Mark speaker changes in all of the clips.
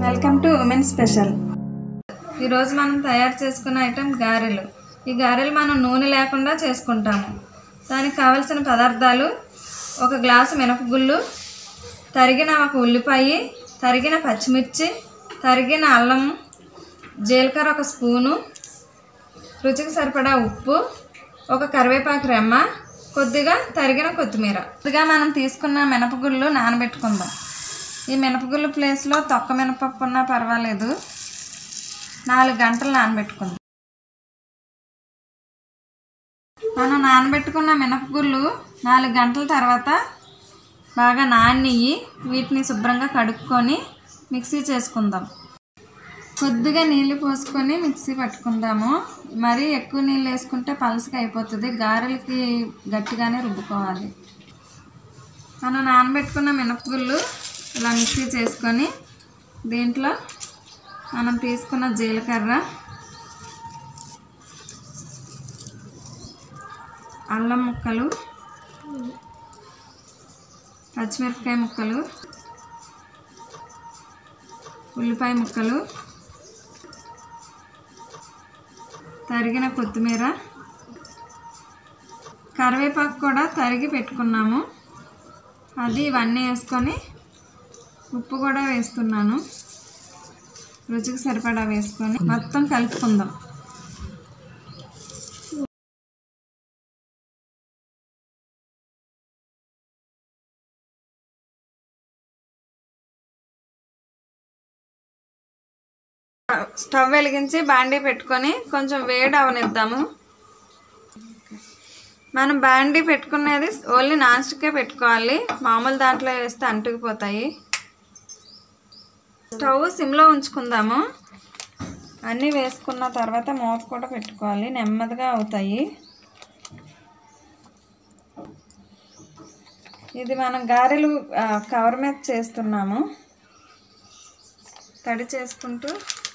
Speaker 1: welcome to women special ఈరోజు మనం తయారు చేసుకున్న ఐటెం గారెలు ఈ గారెలు మనం నూనె లేకుండా చేసుకుంటాము దానికి కావలసిన పదార్థాలు ఒక గ్లాసు మినపగుళ్ళు తరిగిన ఒక ఉల్లిపాయ తరిగిన పచ్చిమిర్చి తరిగిన అల్లం జీలకర్ర ఒక స్పూను రుచికి సరిపడా ఉప్పు ఒక కరివేపాకు రెమ్మ కొద్దిగా తరిగిన కొత్తిమీర కొద్దిగా మనం తీసుకున్న మినపగుళ్ళు నానబెట్టుకుందాం ఈ మినపగుళ్ళు ప్లేస్లో తొక్క మినపప్పు ఉన్నా పర్వాలేదు నాలుగు గంటలు నానబెట్టుకుందాం మనం నానబెట్టుకున్న మినపగుళ్ళు నాలుగు గంటల తర్వాత బాగా నానియి వీటిని శుభ్రంగా కడుక్కొని మిక్సీ చేసుకుందాం కొద్దిగా నీళ్ళు పోసుకొని మిక్సీ పట్టుకుందాము మరీ ఎక్కువ నీళ్ళు వేసుకుంటే పలసగా అయిపోతుంది గారెలకి గట్టిగానే రుబ్బుకోవాలి మనం నానబెట్టుకున్న మినపగుళ్ళు ఇలా మిక్సీ చేసుకొని దీంట్లో మనం తీసుకున్న జీలకర్ర అల్లం ముక్కలు పచ్చిమిరపకాయ ముక్కలు ఉల్లిపాయ ముక్కలు తరిగిన కొత్తిమీర కరివేపాకు కూడా తరిగి పెట్టుకున్నాము అది ఇవన్నీ వేసుకొని ఉప్పు కూడా వేస్తున్నాను రుచికి సరిపడా వేసుకొని మొత్తం కలుపుకుందాం స్టవ్ వెలిగించి బాండీ పెట్టుకొని కొంచెం వేడి అవనిద్దాము మనం బాండీ పెట్టుకునేది ఓన్లీ నాన్ స్టిక్కే పెట్టుకోవాలి మామూలు దాంట్లో వేస్తే అంటుకుపోతాయి స్టవ్ సిమ్లో ఉంచుకుందాము అన్నీ వేసుకున్న తర్వాత మూత కూడా పెట్టుకోవాలి నెమ్మదిగా అవుతాయి ఇది మనం గారెలు ఆ, కవర్ మీద చేస్తున్నాము తడి చేసుకుంటూ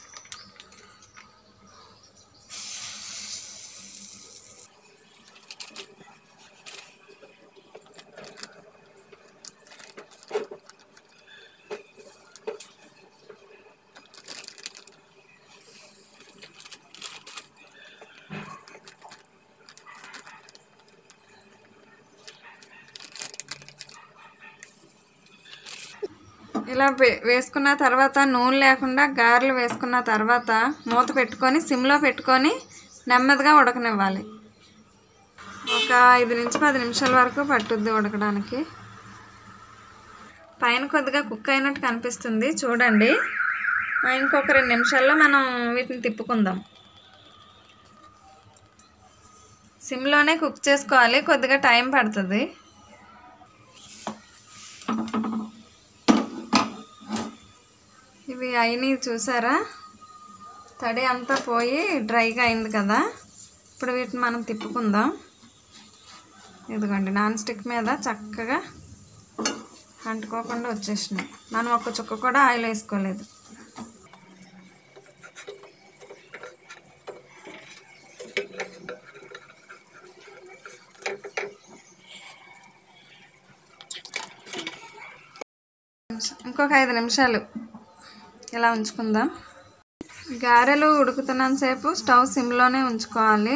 Speaker 1: ఇలా వే- వేసుకున్న తర్వాత నూనె లేకుండా గారెలు వేసుకున్న తర్వాత మూత పెట్టుకొని సిమ్లో పెట్టుకొని నెమ్మదిగా ఉడకనివ్వాలి ఒక ఐదు నుంచి పది నిమిషాల వరకు పట్టుద్ది ఉడకడానికి పైన కొద్దిగా కుక్ అయినట్టు కనిపిస్తుంది చూడండి ఆ, ఇంకొక రెండు నిమిషాల్లో మనం వీటిని తిప్పుకుందాం సిమ్లోనే కుక్ చేసుకోవాలి కొద్దిగా టైం పడుతుంది ఇవి అయినవి చూసారా తడి అంతా పోయి డ్రైగా అయింది కదా ఇప్పుడు వీటిని మనం తిప్పుకుందాం ఇదిగోండి నాన్ స్టిక్ మీద చక్కగా అంటుకోకుండా వచ్చేసినాయి మనం ఒక్క చుక్క కూడా ఆయిల్ వేసుకోలేదు ఇంకొక ఐదు నిమిషాలు ఇలా ఉంచుకుందాం గారెలు ఉడుకుతున్నంతసేపు స్టవ్ సిమ్లోనే ఉంచుకోవాలి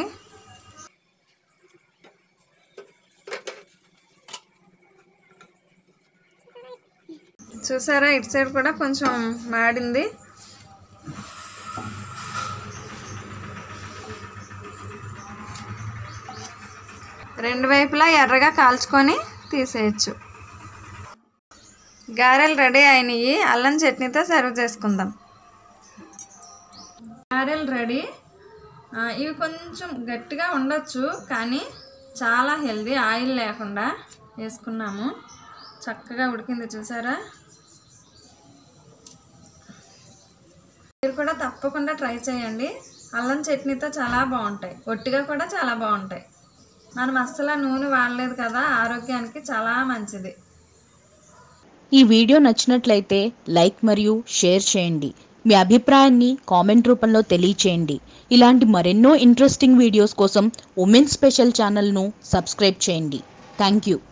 Speaker 1: చూసారా ఇటు సైడ్ కూడా కొంచెం మాడింది రెండు వైపులా ఎర్రగా కాల్చుకొని తీసేయచ్చు గారెలు రెడీ అయినాయి అల్లం చట్నీతో సర్వ్ చేసుకుందాం గారెలు రెడీ ఆ, ఇవి కొంచెం గట్టిగా ఉండొచ్చు కానీ చాలా హెల్దీ ఆయిల్ లేకుండా వేసుకున్నాము చక్కగా ఉడికింది చూసారా మీరు కూడా తప్పకుండా ట్రై చేయండి అల్లం చట్నీతో చాలా బాగుంటాయి ఒట్టిగా కూడా చాలా బాగుంటాయి మనం అస్సలు నూనె వాడలేదు కదా ఆరోగ్యానికి చాలా మంచిది
Speaker 2: ఈ వీడియో నచ్చినట్లయితే లైక్ మరియు షేర్ చేయండి మీ అభిప్రాయాన్ని కామెంట్ రూపంలో తెలియచేయండి ఇలాంటి మరెన్నో ఇంట్రెస్టింగ్ వీడియోస్ కోసం ఉమెన్ స్పెషల్ ఛానల్ను సబ్స్క్రైబ్ చేయండి థ్యాంక్ యూ